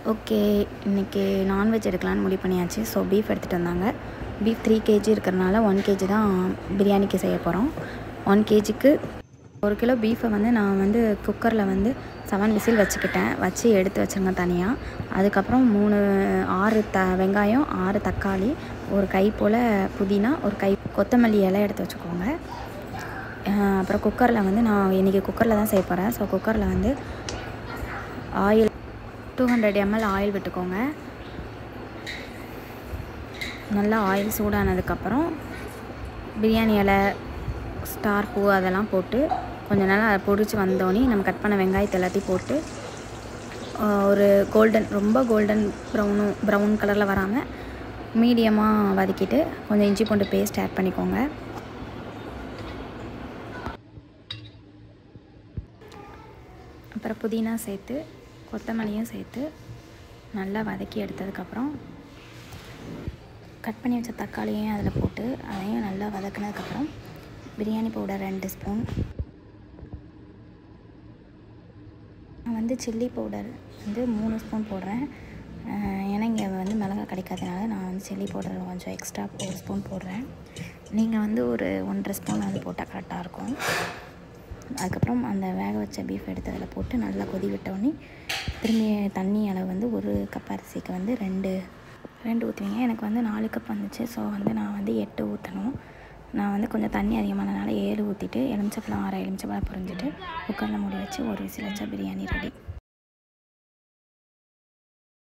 okay இன்றைக்கி non veg எடுக்கலான்னு முடிவு பண்ணியாச்சு ஸோ பீஃப் எடுத்துகிட்டு வந்தாங்க பீஃப் த்ரீ கேஜி இருக்கிறனால ஒன் கேஜி தான் பிரியாணிக்கு செய்ய போகிறோம் ஒன் கேஜிக்கு ஒரு கிலோ பீஃபை வந்து நான் வந்து குக்கரில் வந்து செவன் விசில் வச்சுக்கிட்டேன் வச்சு எடுத்து வச்சுருங்க தனியாக அதுக்கப்புறம் மூணு ஆறு த வெங்காயம் ஆறு தக்காளி ஒரு கை போல் புதினா ஒரு கை கொத்தமல்லி இலை எடுத்து வச்சுக்கோங்க அஹ் அப்புறம் குக்கரில் வந்து நான் இன்றைக்கி குக்கரில் தான் செய்ய போகிறேன் ஸோ குக்கரில் வந்து oil two hundred ML oil விட்டுக்கோங்க நல்லா ஆயில் சூடானதுக்கப்புறம் பிரியாணி இலை ஸ்டார் பூ அதெல்லாம் போட்டு கொஞ்ச நேரம் அதை பொரிச்சு வந்தோடனே நம்ம கட் பண்ண வெங்காயத்தை எல்லாத்தையும் போட்டு ஆஹ் ஒரு கோல்டன் ரொம்ப கோல்டன் ப்ரௌனும் ப்ரௌன் கலரில் வராமல் மீடியமாக வதக்கிட்டு கொஞ்சம் இஞ்சி பூண்டு பேஸ்ட் ஆட் பண்ணிக்கோங்க அப்புறம் புதினா சேர்த்து கொத்தமல்லியும் சேர்த்து நல்லா வதக்கி எடுத்ததுக்கப்புறம் கட் பண்ணி வச்ச தக்காளியையும் அதில் போட்டு அதையும் நல்லா வதக்கினதுக்கப்புறம் பிரியாணி பவுடர் ரெண்டு ஸ்பூன் நான் வந்து சில்லி பவுடர் வந்து மூணு ஸ்பூன் போடுறேன் அஹ் ஏன்னா இங்கே வந்து மிளகா கிடைக்காதனால நான் வந்து சில்லி பவுடர் கொஞ்சம் எக்ஸ்ட்ரா ஒரு ஸ்பூன் போடுறேன் நீங்கள் வந்து ஒரு ஒன்றரை ஸ்பூன் வந்து போட்டால் கரெக்டாக இருக்கும் அதுக்கப்புறம் அந்த வேக வச்ச பீஃப் எடுத்து அதில் போட்டு நல்லா கொதி விட்டோடனே திரும்பி தண்ணி அளவு வந்து ஒரு கப் அரிசிக்கு வந்து ரெண்டு ரெண்டு ஊற்றுவீங்க எனக்கு வந்து நாலு கப் வந்துச்சு ஸோ வந்து நான் வந்து எட்டு ஊற்றணும் நான் வந்து கொஞ்சம் தண்ணி அதிகமானனால ஏழு ஊற்றிட்டு எலுமிச்சப்பழம் ஆறு எலுமிச்சப்பழம் புரிஞ்சிட்டு குக்கரில் மூடி வச்சு ஒரு விசில் வச்சா பிரியாணி ரெடி